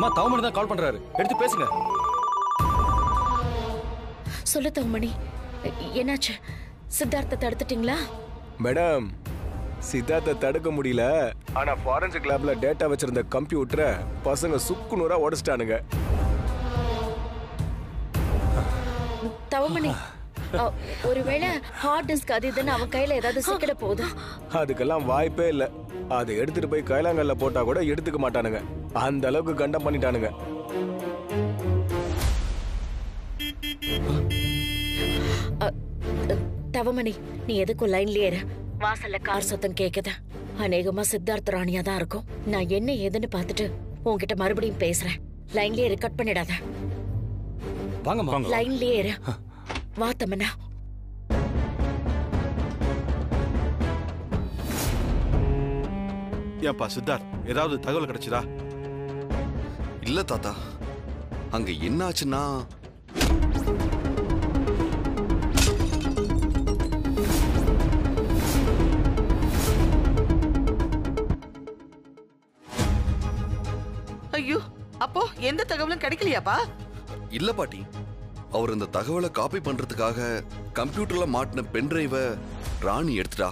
அம்மா தவமணி தான் கால் பண்றாரு எடுத்து பேசுங்க சொல்லு தவமணி என்னாச்சு சித்தார்த்த தடுத்துட்டீங்களா மேடம் சித்தார்த்தை தடுக்க முடியல ஆனா ஃபாரன்சிக் லேப்ல டேட்டா வச்சிருந்த கம்ப்யூட்டரை பசங்க சுக்கு நூறா உடைச்சிட்டானுங்க தவமணி அ, ஒருவேளை ஹார்ட் டிஸ்க் அது இதுன்னு அவன் கையில ஏதாவது சிக்கிட போகுது அதுக்கெல்லாம் வாய்ப்பே இல்ல அதை எடுத்துட்டு போய் கைலாங்கல்ல போட்டா கூட எடுத்துக்க மாட்டானுங்க அந்த அளவுக்கு கண்டம் பண்ணிட்டானுங்க அ, அ, தவமணி நீ எதுக்கும் லைன்லயே இரு வாசல்ல கார் சத்தம் கேக்குது அநேகமா சித்தார்த்த ராணியா தான் இருக்கும் நான் என்ன ஏதுன்னு பார்த்துட்டு உன்கிட்ட மறுபடியும் பேசுறேன் லைன்லயே இரு கட் பண்ணிடாத வாங்கம்மா லைன்லயே இரு வா தமன்னா ஏன்பா சித்தார்த் ஏதாவது தகவல் கிடைச்சதா இல்ல தாத்தா அங்க என்ன ஆச்சுன்னா ஐயோ அப்போ எந்த தகவலும் கிடைக்கலையாப்பா இல்ல பாட்டி அவர் அந்த தகவலை காப்பி பண்றதுக்காக கம்ப்யூட்டர்ல மாட்டின பென்டிரைவை ராணி எடுத்துட்டா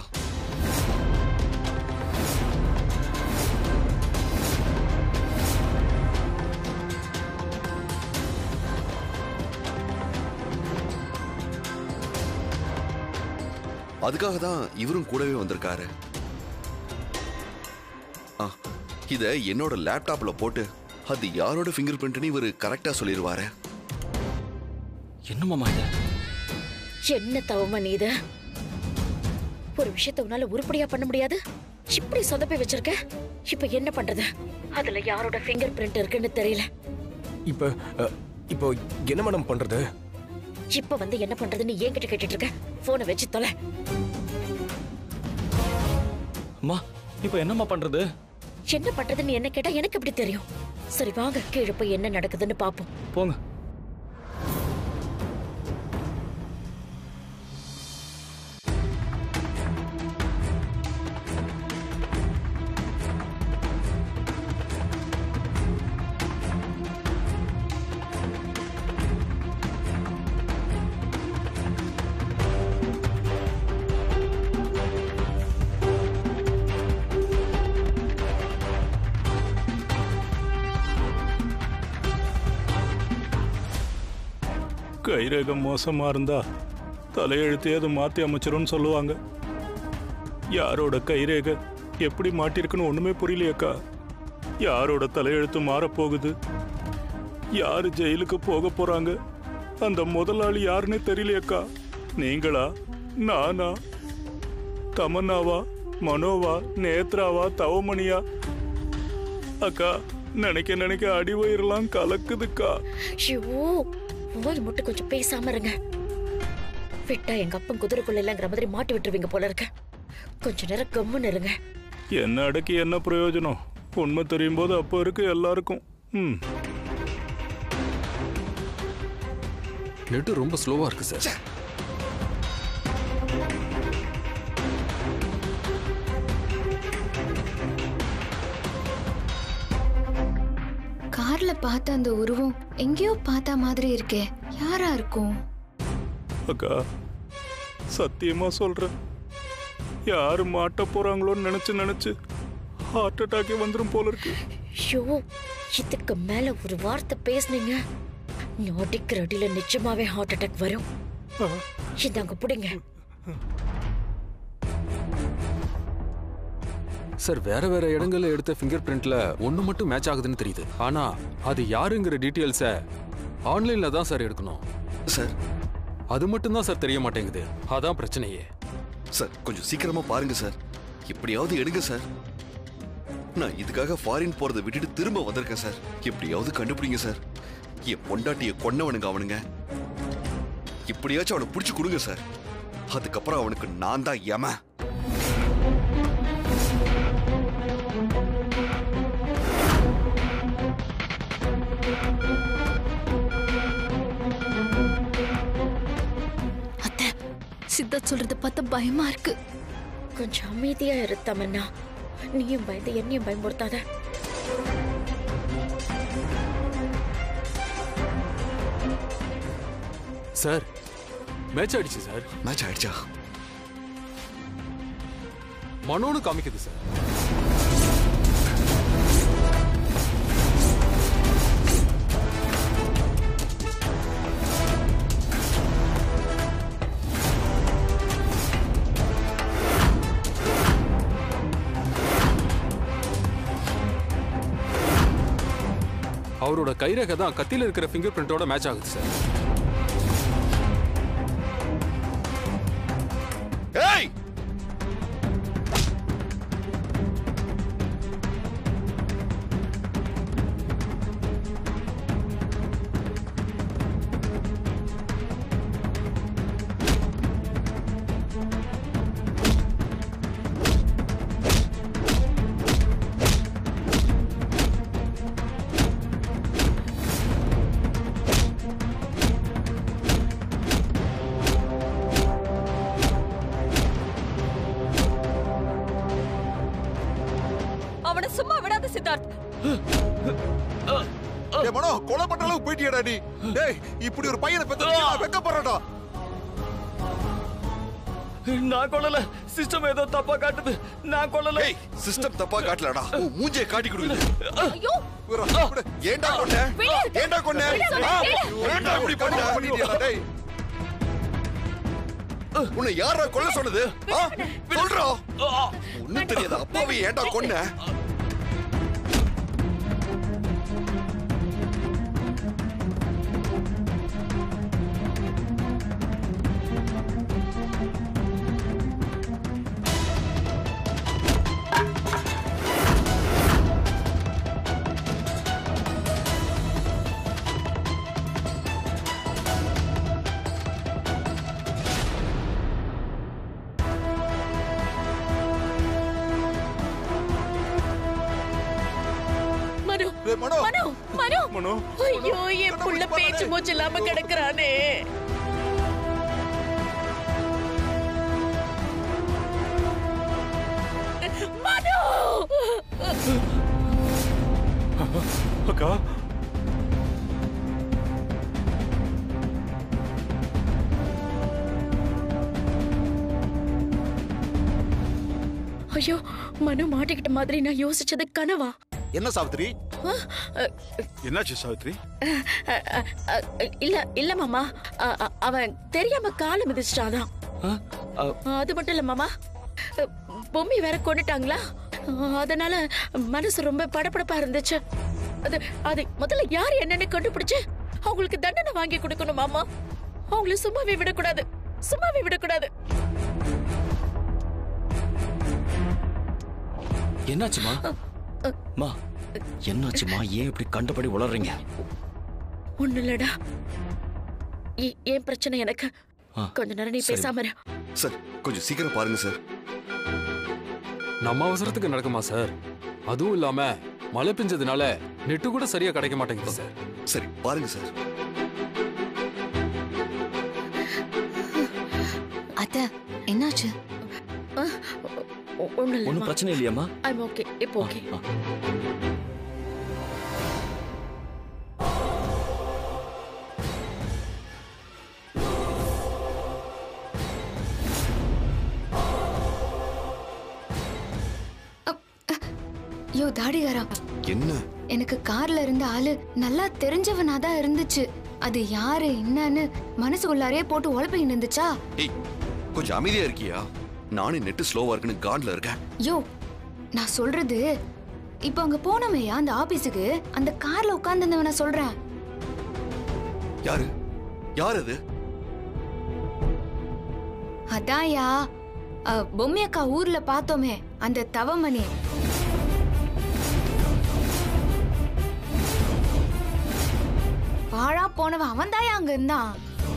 அதுக்காக தான் இவரும் கூடவே வந்திருக்காரு ஆ, இத என்னோட லேப்டாப்ல போட்டு அது யாரோட ஃபிங்கர் பிரிண்ட்னு இவர் கரெக்டா சொல்லிடுவாரு என்னமாமா இது என்ன தவமணி இது ஒரு விஷயத்த உன்னால உருப்படியா பண்ண முடியாது இப்படி சொதப்பி வச்சிருக்க இப்ப என்ன பண்றது அதுல யாரோட ஃபிங்கர் பிரிண்ட் இருக்குன்னு தெரியல இப்ப அ, இப்போ என்ன மேடம் பண்றது இப்ப வந்து என்ன பண்றதுன்னு என்கிட்ட கேட்டுட்டு இருக்க போனை வச்சு தொலை அம்மா இப்போ என்னம்மா பண்றது என்ன பண்றதுன்னு என்ன கேட்டா எனக்கு எப்படி தெரியும் சரி வாங்க கீழே போய் என்ன நடக்குதுன்னு பாப்போம் போங்க கைரேகம் மோசமா இருந்தா தலையெழுத்தே அது மாத்தி அமைச்சிரும்னு சொல்லுவாங்க யாரோட கைரேக எப்படி மாட்டிருக்குன்னு ஒண்ணுமே புரியலையேக்கா யாரோட தலையெழுத்து மாறப்போகுது யாரு ஜெயிலுக்கு போக போறாங்க அந்த முதலாளி யாருன்னே தெரியலையேக்கா நீங்களா நானா தமன்னாவா மனோவா நேத்ராவா தவமணியா அக்கா நினைக்க நினைக்க அடி வயிறெல்லாம் கலக்குதுக்கா ஐயோ வாய் மட்டும் கொஞ்சம் பேசாம இருங்க விட்டா எங்க அப்பன் குதிரைக்குள்ள இல்லைங்கிற மாதிரி மாட்டி விட்டுருவீங்க போல இருக்க கொஞ்ச நேரம் கம்முன்னு இருங்க என்ன அடக்கி என்ன பிரயோஜனம் உண்மை தெரியும் போது அப்போ இருக்கு எல்லாருக்கும் ம் நெட்டு ரொம்ப ஸ்லோவா இருக்கு சார் கார்ல பார்த்த அந்த உருவம் எங்கேயோ பார்த்த மாதிரி இருக்கே யாரா இருக்கும் அக்கா சத்தியமா சொல்றேன் யாரு மாட்ட போறாங்களோன்னு நினைச்சு நினைச்சு ஹார்ட் அட்டாக்கே வந்துரும் போல இருக்கு ஐயோ இதுக்கு மேல ஒரு வார்த்தை பேசுனீங்க நொடிக்கிற அடியில நிச்சயமாவே ஹார்ட் அட்டாக் வரும் இதாங்க பிடிங்க சார் வேற வேற இடங்கள்ல எடுத்த ஃபிங்கர் பிரிண்ட்ல ஒண்ணு மட்டும் மேட்ச் ஆகுதுன்னு தெரியுது ஆனா அது யாருங்கிற டீட்டெயில்ஸை ஆன்லைன்ல தான் சார் எடுக்கணும் சார் அது மட்டும் தான் சார் தெரிய மாட்டேங்குது அதான் பிரச்சனையே சார் கொஞ்சம் சீக்கிரமா பாருங்க சார் எப்படியாவது எடுங்க சார் நான் இதுக்காக ஃபாரின் போறதை விட்டுட்டு திரும்ப வந்திருக்கேன் சார் எப்படியாவது கண்டுபிடிங்க சார் என் பொண்டாட்டிய கொன்னவனுங்க அவனுங்க எப்படியாச்சும் அவனை பிடிச்சு கொடுங்க சார் அதுக்கப்புறம் அவனுக்கு நான் தான் யம அத்தை சித்தார்த் சொல்றத பார்த்தா பயமா இருக்கு கொஞ்சம் அமைதியா இரு தமன்னா நீயும் பயந்து என்னையும் பயமுறுத்தாத சார் மேட்ச் ஆயிடுச்சு சார் மேட்ச் ஆயிடுச்சா மனோன்னு காமிக்குது சார் அவரோட கைரேகை தான் கத்தியில இருக்கிற ஃபிங்கர் பிரிண்டோட மேட்ச் ஆகுது சார் ஏய் அவனை சும்மா விடாத சித்தார்த் ஏய் மனோ கொலை பண்ற அளவுக்கு போயிட்டியடா நீ டேய் இப்படி ஒரு பையனை பெத்த நான் வெக்கப்படுறடா நான் கொல்லல சிஸ்டம் ஏதோ தப்பா காட்டுது நான் கொல்லல ஏய் சிஸ்டம் தப்பா காட்டலடா உன் மூஞ்சியை காட்டி கொடுக்குது ஐயோ விட்றா, விடு. ஏன்டா கொன்ன ஏன்டா கொன்ன ஆ? ஏன்டா இப்படி பண்ண பண்ணிட்டியாடா, டேய் உன்னை யாரா கொல்ல சொன்னது ஆ? சொல்றா ஒண்ணும் தெரியாத அப்பாவை ஏன்டா கொன்ன மனு டேய் மனோ மனு மனு மனோ ஐயோ என் புள்ள பேச்சு மூச்சு இல்லாம கிடக்குறானே மனு அக்கா ஐயோ மனு மாட்டிக்கிட்ட மாதிரி நான் யோசிச்சது கனவா என்ன சாவித்ரி அஹ், அஹ், என்னாச்சு சாவித்ரி அஹ், அஹ், அஹ், இல்ல இல்ல மாமா அஹ், அஹ், அவன் தெரியாம காலை மிதிச்சிட்டாதான் ஆ? ஆ, அது மட்டும் இல்ல மாமா அஹ், பொம்மி வேற கொண்டுட்டாங்களா அஹ், அதனால மனசு ரொம்ப படபடப்பா இருந்துச்சு அது அது முதல்ல யார் என்னன்னு கண்டுபிடிச்சு அவங்களுக்கு தண்டனை வாங்கி கொடுக்கணும் மாமா அவங்கள சும்மாவே விடக்கூடாது சும்மாவே விடக்கூடாது என்னாச்சுமா மா என்னாச்சுமா ஏன் இப்படி கண்டபடி உளறீங்க ஒண்ணு இல்லடா ஏ- ஏன் பிரச்சனை எனக்கு ஆ, கொஞ்ச நேரம் நீ சரி. பேசாம இரு சார் கொஞ்சம் சீக்கிரம் பாருங்க சார் நம்ம அவசரத்துக்கு நடக்குமா சார் அதுவும் இல்லாம மழை பெஞ்சதுனால நெட்டு கூட சரியா கிடைக்க மாட்டேங்குது சார் சரி பாருங்க சார் அத்த என்னாச்சு ஒ- ஒண்ணும் ஒன்றும் இல்ல பிரச்சனை இல்லையாம்மா ஐம் ஓகே இப்போ ஓகே ஆ, யோ தாடிகாரா என்ன எனக்கு கார்ல இருந்த ஆளு நல்லா தெரிஞ்சவனா தான் இருந்துச்சு அது யாரு என்னன்னு மனசுக்குள்ளாரே போட்டு உழப்பின்னு இருந்துச்சா ஏய் கொஞ்சம் அமைதியா இருக்கியா நானே நெட்டு ஸ்லோவா இருக்குன்னு காட்ல இருக்கேன் யோ நான் சொல்றது இப்போ அங்க போனோமேயா அந்த ஆபீஸுக்கு அந்த கார்ல உட்கார்ந்திருந்தவன சொல்றேன் யாரு யார் அது அதான்யா அ, பொம்மி அக்கா ஊர்ல பார்த்தோமே அந்த தவமணி பாழா போனவன் அவன் தாயா அங்க இருந்தான்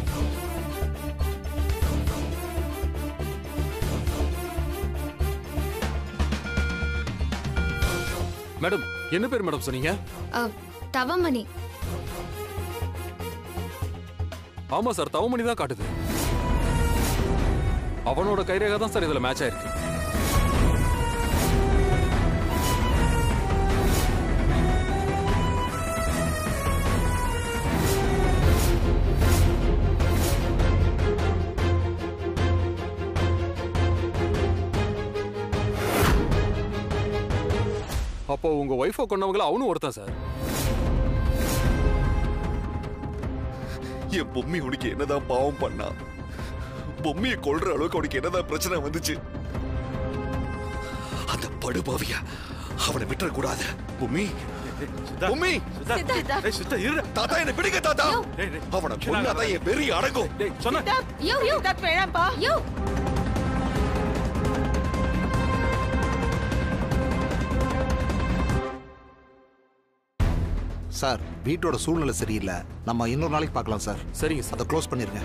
மேடம் என்ன பேர் மேடம் சொன்னீங்க அ, தவமணி ஆமா சார் தவமணி தான் காட்டுது அவனோட கைரேகை தான் சார் இதுல மேட்ச் ஆயிருக்கு அப்போ உங்க ஒய்ஃபை கொண்டவங்கள அவனும் ஒருத்தன் சார் என் பொம்மி உனக்கு என்னதான் பாவம் பண்ணா பொம்மியை கொல்ற அளவுக்கு உனக்கு என்னதான் பிரச்சனை வந்துச்சு அந்த படுபாவியா அவனை விட்டுறக்கூடாது பொம்மி பொம்மி ஏய், சித்தா, இருடா. தாத்தா என்ன பிடிக்க தாத்தா டேய், டேய். அவனை கொன்னாதான் என் வெறி அடங்கும் டேய், சொன்ன யோ யோ சித்தார்த் வேணாம்ப்பா யோ சார் வீட்டோட சூழ்நிலை சரியில்லை நம்ம இன்னொரு நாளைக்கு பார்க்கலாம் சார் சரிங்க சார் அதை க்ளோஸ் பண்ணிருங்க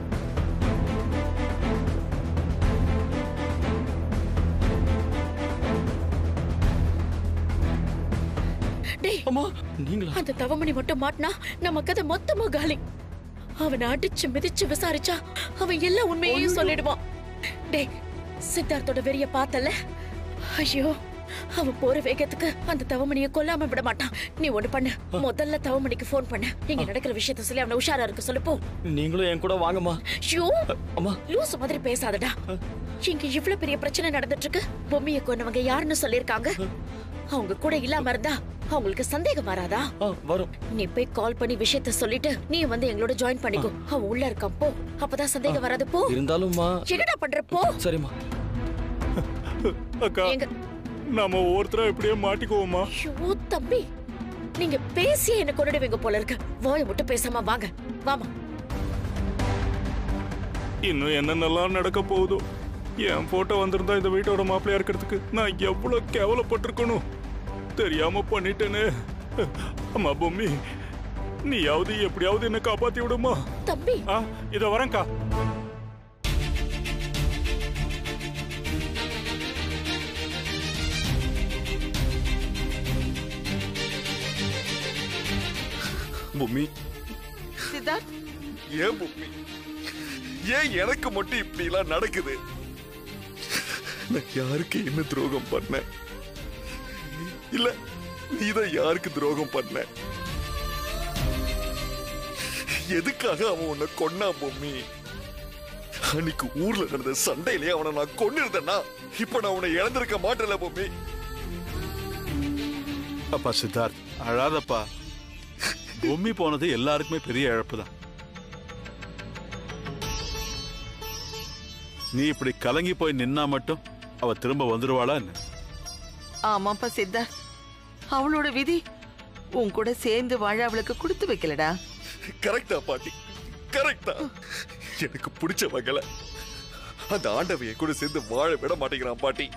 டேய் அம்மா நீங்களா அந்த தவமணி மட்டும் மாட்டினா நம்ம கதை மொத்தமா காலி அவனை அடிச்சு மிதிச்சு விசாரிச்சா அவன் எல்லா உண்மையையும் சொல்லிடுவான் டேய் சித்தார்த்தோட வெறிய பார்த்தல ஐயோ அவன் போற வேகத்துக்கு அந்த தவமணியை கொல்லாம விட மாட்டான் நீ ஒண்ணு பண்ணு முதல்ல தவமணிக்கு ஃபோன் பண்ணு இங்க நடக்கிற விஷயத்த சொல்லி அவனை உஷாரா இருக்க சொல்லு போ நீங்களும் என் கூட வாங்கம்மா ஐயோ அம்மா லூசு மாதிரி பேசாதடா இங்க இவ்ளோ பெரிய பிரச்சனை நடந்துட்டு இருக்கு பொம்மையை கொன்னவங்க யாருன்னு சொல்லிருக்காங்க அவங்க கூட இல்லாம இருந்தா அவங்களுக்கு சந்தேகம் வராதா ஆ, வரும் நீ போய் கால் பண்ணி விஷயத்த சொல்லிட்டு நீ வந்து எங்களோட ஜாயின் பண்ணிக்கோ அவன் உள்ள இருக்கான் போ அப்பதான் சந்தேகம் வராது போ இருந்தாலும்மா என்னடா பண்ற போ சரிம்மா அக்கா எங்க நாம ஒவ்வொருத்தரா இப்படியே மாட்டிக்குவோமா ஐயோ தம்பி நீங்க பேசியே என்ன கொண்டுடுவீங்க போல இருக்கு வாய மட்டும் பேசாம வாங்க வாமா இன்னும் என்னென்னலாம் நடக்க போகுதோ என் போட்டோ வந்திருந்தா இந்த வீட்டோட மாப்பிள்ளையா இருக்கிறதுக்கு நான் எவ்வளவு கேவலப்பட்டிருக்கணும் தெரியாம பண்ணிட்டேனே அம்மா பொம்மி நீயாவது எப்படியாவது என்ன காப்பாத்தி விடுமா தம்பி ஆ இதோ வரேன்க்கா பொம்மி சித்தார்த் ஏன் பொம்மி ஏன் எனக்கு மட்டும் இப்படி எல்லாம் நடக்குது நான் யாருக்கு என்ன துரோகம் பண்ணேன் இல்ல நீதான் யாருக்கு துரோகம் பண்ண எதுக்காக அவன் உன்னை கொன்னா பொம்மி அன்னைக்கு ஊர்ல நடந்த சண்டையிலே அவனை நான் கொன்னிருந்தேன்னா இப்ப நான் உன்னை இழந்திருக்க மாட்டேன்ல பொம்மி அப்பா சித்தார்த் அழாதப்பா பொம்மி போனது எல்லாருக்குமே பெரிய இழப்பு தான் நீ இப்படி கலங்கி போய் நின்னா மட்டும் அவ திரும்ப வந்துருவாளா என்ன ஆமாப்பா சித்தார்த் அவளோட விதி உன் கூட சேர்ந்து வாழ அவளுக்கு கொடுத்து வைக்கலடா கரெக்டா பாட்டி கரெக்டா எனக்கு பிடிச்ச மகள அந்த ஆண்டவையை கூட சேர்ந்து வாழ விட மாட்டேங்கிறான் பாட்டி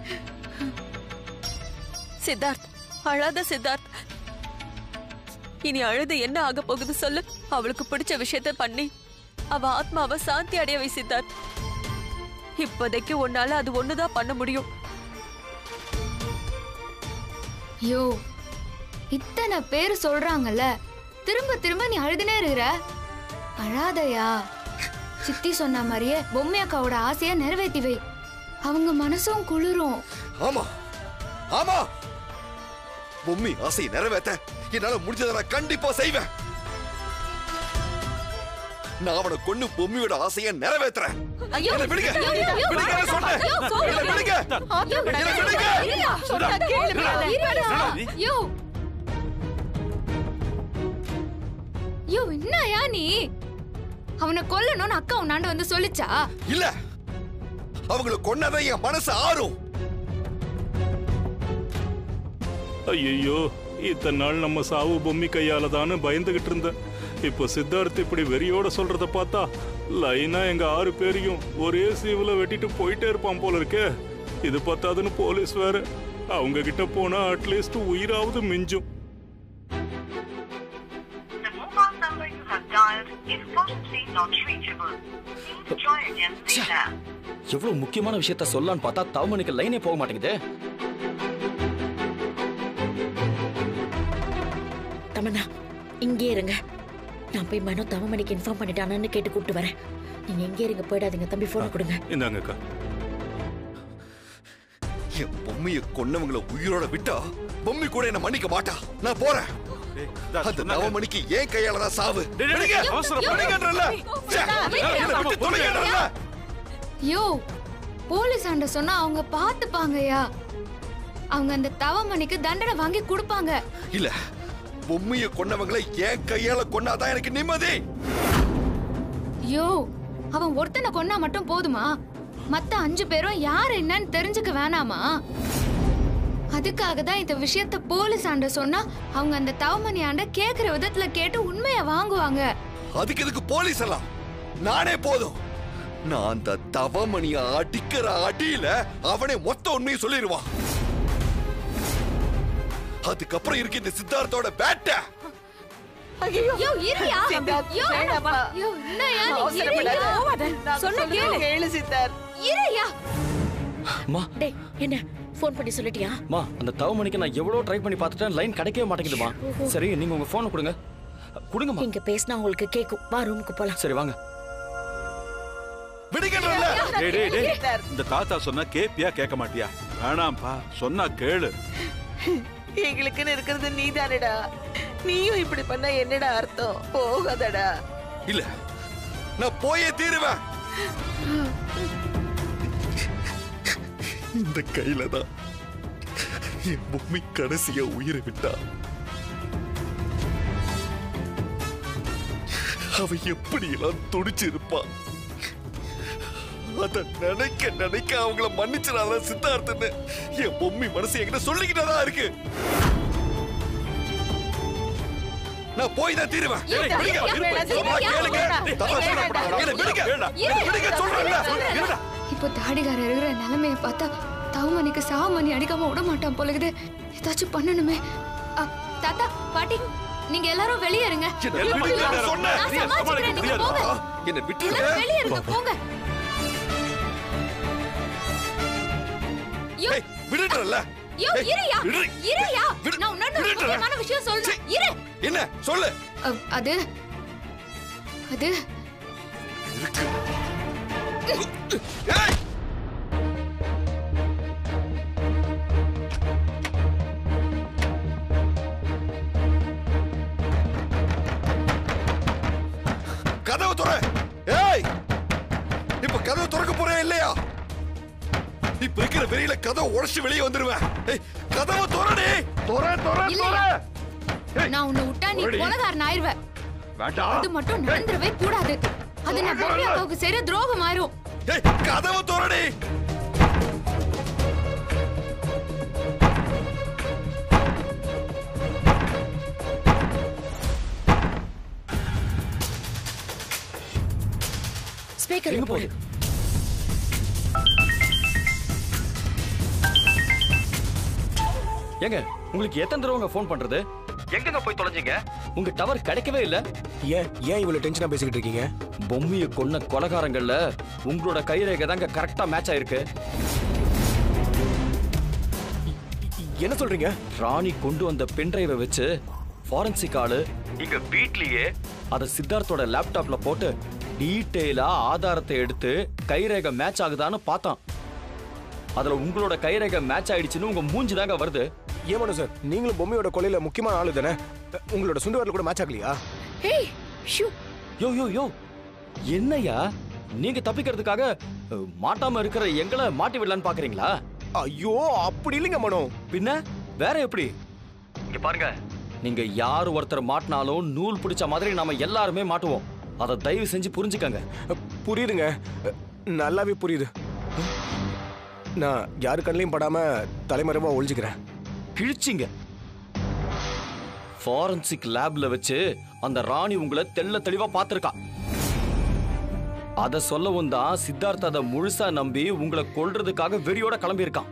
சித்தார்த் அழாத சித்தார்த் இனி அழுது என்ன ஆக போகுது சொல்லு அவளுக்கு பிடிச்ச விஷயத்த பண்ணி அவ ஆத்மாவை சாந்தி அடைய வை சித்தார்த் இப்போதைக்கு உன்னால அது ஒண்ணுதான் பண்ண முடியும் யோ இத்தனை பேர் சொல்றாங்கல்ல திரும்ப திரும்ப நீ அழுதுனே இருக்கிற அழாதயா சித்தி சொன்ன மாதிரியே பொம்மை அக்காவோட ஆசைய நிறைவேத்தி வை அவங்க மனசும் குளிரும் ஆமா ஆமா பொம்மி ஆசையை நிறைவேத்த என்னால முடிஞ்சதை நான் கண்டிப்பா செய்வேன் நான் அவனை கொண்டு பொம்மியோட ஆசையை நிறைவேத்துறேன் ஐயோ என்னை விடுங்க. ஐயோ, ஐயோ, ஐயோ, விடுங்கன்னு சொன்னேன். ஐயோ, கோவம் என்னை விடுங்க. ஐயோ, என்னை விடுங்க. இருயா, சொன்னா கேளு, இருயா. யோ யோ என்னயா நீ அவனை கொல்லணும்னு அக்கா உன்னாண்டு வந்து சொல்லிச்சா இல்ல அவங்களை கொன்னதான் என் மனசு ஆறும் ஐயோ இத்தனை நாள் நம்ம சாவு பொம்மி கையால தானே பயந்துகிட்டு இருந்தேன் இப்போ சித்தார்த் இப்படி வெறியோட சொல்றத பார்த்தா லைனா எங்க ஆறு பேரையும் ஒரே சீவுல வெட்டிட்டு போயிட்டே இருப்பான் போல இருக்கே இது பத்தாதுன்னு போலீஸ் வேற அவங்க கிட்ட போனா அட்லீஸ்ட் உயிராவது மிஞ்சும் The mobile number you have dialed is currently not reachable. Please try again later. எவ்வளவு முக்கியமான விஷயத்த சொல்லலான்னு பார்த்தா தவமணிக்கு லைனே போக மாட்டேங்குதே தமன்னா இங்கே இருங்க நான் போய் மனோ தவமணிக்கு இன்ஃபார்ம் பண்ணிட்டானான்னு கேட்டு கூப்பிட்டு வரேன் நீங்க எங்கே இருங்க போயிடாதீங்க தம்பி போன கொடுங்க இந்தாங்கக்கா என் பொம்மையை கொன்னவங்கள உயிரோட விட்டா பொம்மி கூட என்ன மன்னிக்க மாட்டா நான் போறேன் அந்த நவமணிக்கு ஏன் கையால தான் சாவு டேய், டேய், விடுங்க. அவசரம், விடுங்கன்றேன்ல. ச்சே, என்னை விட்டு தொலைங்கன்றேன்ல. யோ போலீஸ் ஆண்ட சொன்னா அவங்க பாத்துப்பாங்கயா அவங்க அந்த தவமணிக்கு தண்டனை வாங்கி கொடுப்பாங்க இல்ல பொம்மைய கொன்னவங்களை என் கையால கொன்னாதான் எனக்கு நிம்மதி யோ அவன் ஒருத்தனை கொன்னா மட்டும் போதுமா மத்த அஞ்சு பேரும் யார் என்னன்னு தெரிஞ்சுக்க வேணாமா அதுக்காக தான் இந்த விஷயத்த போலீஸ் ஆண்ட சொன்னா அவங்க அந்த தவமணி ஆண்ட கேக்குற விதத்துல கேட்டு உண்மைய வாங்குவாங்க அதுக்கு எதுக்கு போலீஸ் எல்லாம் நானே போதும் நான் அந்த தவமணிய அடிக்கிற அடியில அவனே மொத்த உண்மையை சொல்லிடுவான் அதுக்கப்புறம் இருக்கு இந்த சித்தார்த்தோட வேட்டை ஐயோ யோ இருயா சித்தார்த், யோ வேணாம்மா. யோ என்னயா நீ அவசரப்படாத. இருயா நான் சொன்னா சொல்றதை கேளு. கேளு சித்தார்த் இருயா மா டேய் என்ன ஃபோன் பண்ணி சொல்லிட்டியா மா அந்த தவமணிக்கு நான் எவ்வளவு ட்ரை பண்ணி பார்த்துட்டேன் லைன் கிடைக்கவே மாட்டேங்குதுமா சரி நீங்க உங்க போனை கொடுங்க கொடுங்கம்மா இங்க பேசினா உங்களுக்கு கேக்கும் வா ரூமுக்கு போலாம் சரி வாங்க விடுங்கன்றல டேய் டேய் டேய் இந்த தாத்தா சொன்னா கேப்பியா கேட்க மாட்டியா வேணாம்ப்பா சொன்னா கேளு எங்களுக்குன்னு இருக்கிறது நீதானடா நீயும் இப்படி பண்ணா என்னடா அர்த்தம் போகாதடா இல்ல நான் போயே தீருவேன் இந்த கையில தான் என் பொம்மி கடைசியா உயிரை விட்டா அவ எப்படி எல்லாம் துடிச்சு இருப்பான் அத நினைக்க நினைக்க அவங்கள மன்னிச்சிடாத சித்தார்த்தன்னு என் பொம்மி மனசு என்கிட்ட சொல்லிக்கிட்டதா இருக்கு நான் போய் தான் தீருவேன் ஏய், விடுங்க, ஏய், விடுங்க. வேணாம், சொன்னா ஏய், கேளுங்க. வேணாம். தப்பா ஏய், சொல்லக்கூடாது. வேணாம். இல்ல, விடுங்க. இரு, விடுங்க, சொல்றேன்ல. சொல்றேன். இருடா. இப்போ தாடிகாரர் இருக்கிற நிலைமையை பார்த்தா தவமணிக்கு சாவமணி அடிக்காம விட மாட்டான் போல இருக்குது ஏதாச்சும் பண்ணணுமே அ, தாத்தா பாட்டி நீங்க எல்லாரும் வெளியே இருங்க என்ன விடுங்க, நான் சொன்னேன். நான் நீங்க சமாளிச்சுக்கிறேன், நீங்க சமாளிக்க போங்க. முடியாது. என்னை விட்டுருங்க. எல்லாரும் வெளியே இருங்க போங்க யோ, ஏய், விடுன்றேன்ல. யோ, ஏய், இருயா விடு. இருயா விடு. நான் உன்னோட ஒரு விடுன்றேன். முக்கியமான விஷயம் சொல்றேன் இரு என்ன சொல்லு அ, அது அது ஏய் கதவு துற ஏய் இப்ப கதவு திறக்க போறே இல்லையா இப்ப இருக்கிற வெறியில கதவை உடைச்சு வெளியே வந்துருவேன் ஏய் கதவை துறடி துற துற இல்ல. துற நான் உன்னை விட்டா நீ போடி. கொலகாரன் ஆயிருவ வேண்டாம் அது மட்டும் நடந்துடவே கூடாது அது நான் பொம்மி அக்காவுக்கு செய்யற துரோகம் ஆயிரும் ஏய் கதவை துறடி ஸ்பீக்கர் எங்க போடு போகுது ஏங்க உங்களுக்கு எத்தனை தடவை ஃபோன் பண்றது எங்கங்க போய் தொலைஞ்சீங்க உங்க டவர் கிடைக்கவே இல்ல ஏன் ஏன் இவ்வளவு டென்ஷனா பேசிக்கிட்டு இருக்கீங்க பொம்மியை கொன்ன கொலகாரங்கள்ல உங்களோட கைரேகை தாங்க கரெக்டா மேட்ச் ஆயிருக்கு என்ன சொல்றீங்க ராணி கொண்டு வந்த பென்டிரைவை வச்சு ஃபாரன்சிக் ஆளு இங்க வீட்லயே அத சித்தார்த்தோட லேப்டாப்ல போட்டு டீட்டெயிலா ஆதாரத்தை எடுத்து கைரேகை மேட்ச் ஆகுதான்னு பார்த்தான் அதுல உங்களோட கைரேகை மேட்ச் ஆயிடுச்சுன்னு உங்க மூஞ்சி தாங்க வருது ஏமானு சார் நீங்களும் பொம்மையோட கொலையில முக்கியமான ஆளு தானே உங்களோட சுண்டு வரல கூட மேட்ச் ஆகலையா ஹேய் ஷூ யோ யோ யோ என்னய்யா நீங்க தப்பிக்கிறதுக்காக அஹ், மாட்டாம இருக்கிற எங்களை மாட்டி விடலான்னு பாக்குறீங்களா ஐயோ அப்படி இல்லைங்க மனோ பின்ன வேற எப்படி இங்க பாருங்க நீங்க யார் ஒருத்தர் மாட்டினாலும் நூல் பிடிச்ச மாதிரி நாம எல்லாருமே மாட்டுவோம் அதை தயவு செஞ்சு புரிஞ்சுக்கங்க புரியுதுங்க நல்லாவே புரியுது நான் யாரு கண்ணையும் படாம தலைமறைவா ஒழிஞ்சுக்கிறேன் கிழிச்சிங்க ஃபாரன்சிக் லேப்ல வச்சு அந்த ராணி உங்களை தெள்ள தெளிவா பார்த்திருக்கா அத சொல்லவும் தான் சித்தார்த் அதை முழுசா நம்பி உங்களை கொல்றதுக்காக வெறியோட கிளம்பி இருக்கான்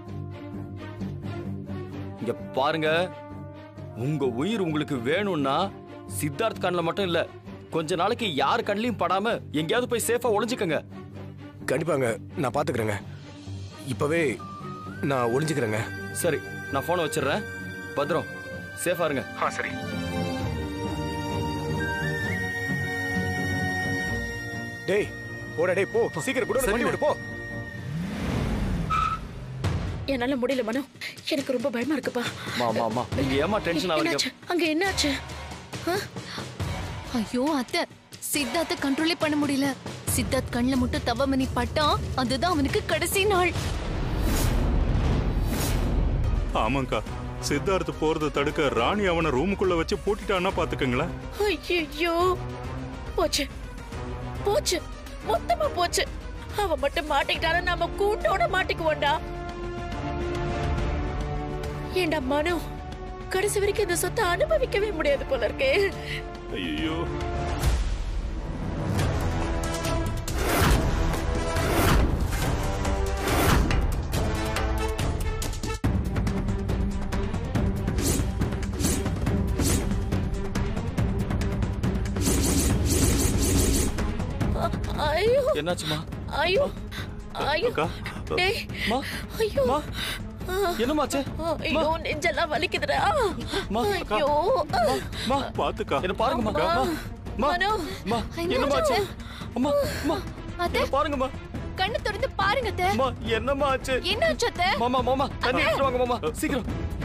இங்க பாருங்க உங்க உயிர் உங்களுக்கு வேணும்னா சித்தார்த் கண்ணில் மட்டும் இல்ல கொஞ்ச நாளைக்கு யார் கண்ணிலையும் படாம எங்கேயாவது போய் சேஃபா ஒளிஞ்சுக்கங்க கண்டிப்பாங்க நான் பாத்துக்கிறேங்க இப்பவே நான் ஒளிஞ்சுக்கிறேங்க சரி நான் போனை வச்சிடுறேன் பத்ரம் சேஃபா இருங்க சரி டேய் போடா டேய் போ சீக்கிரம் கூட வண்டி விடு போ என்னால முடியல மனோ எனக்கு ரொம்ப பயமா இருக்குப்பா மா மா மா நீங்க ஏமா டென்ஷன் ஆகுறீங்க என்னாச்சு அங்க என்னாச்சு ஆ? ஐயோ அத்தை சித்தார்த்த கண்ட்ரோலே பண்ண முடியல சித்தார்த் கண்ணுல மட்டும் தவமணி பட்டான் அதுதான் அவனுக்கு கடைசி நாள் ஆமாங்கா சித்தார்த் போறத தடுக்க ராணி அவனை ரூமுக்குள்ள வச்சு பூட்டிட்டான்னா பாத்துக்கங்களேன் ஐயோ போச்சு போச்சு மொத்தமா போச்சு அவ மட்டும் மாட்டிக்கிட்டாலும் நாம கூட்டோட மாட்டிக்குவோண்டா ஏண்டா மனு கடைசி வரைக்கும் இந்த சொத்தை அனுபவிக்கவே முடியாது போல இருக்கே ஐயோ ஐயோ என்னாச்சுமா ஐயோ ஐயோ அக்கா டேய் மா ஐயோ என்னமாச்சு ஐயோ நெஞ்செல்லாம் வலிக்குதுடா மா, அக்கா. ஐயோ மா பாத்துக்கா என்ன பாருங்கம்மா அம்மா. மா மா மனோ. மா என்னாச்சு? என்னமாச்சு அம்மா அம்மா அத்தை என்ன பாருங்கம்மா கண்ணு திறந்து பாருங்க அத்தை அம்மா என்னம்மா ஆச்சு என்னாச்சு அத்தை மாமா மாமா தண்ணி எடுத்துட்டு வாங்க மாமா சீக்கிரம்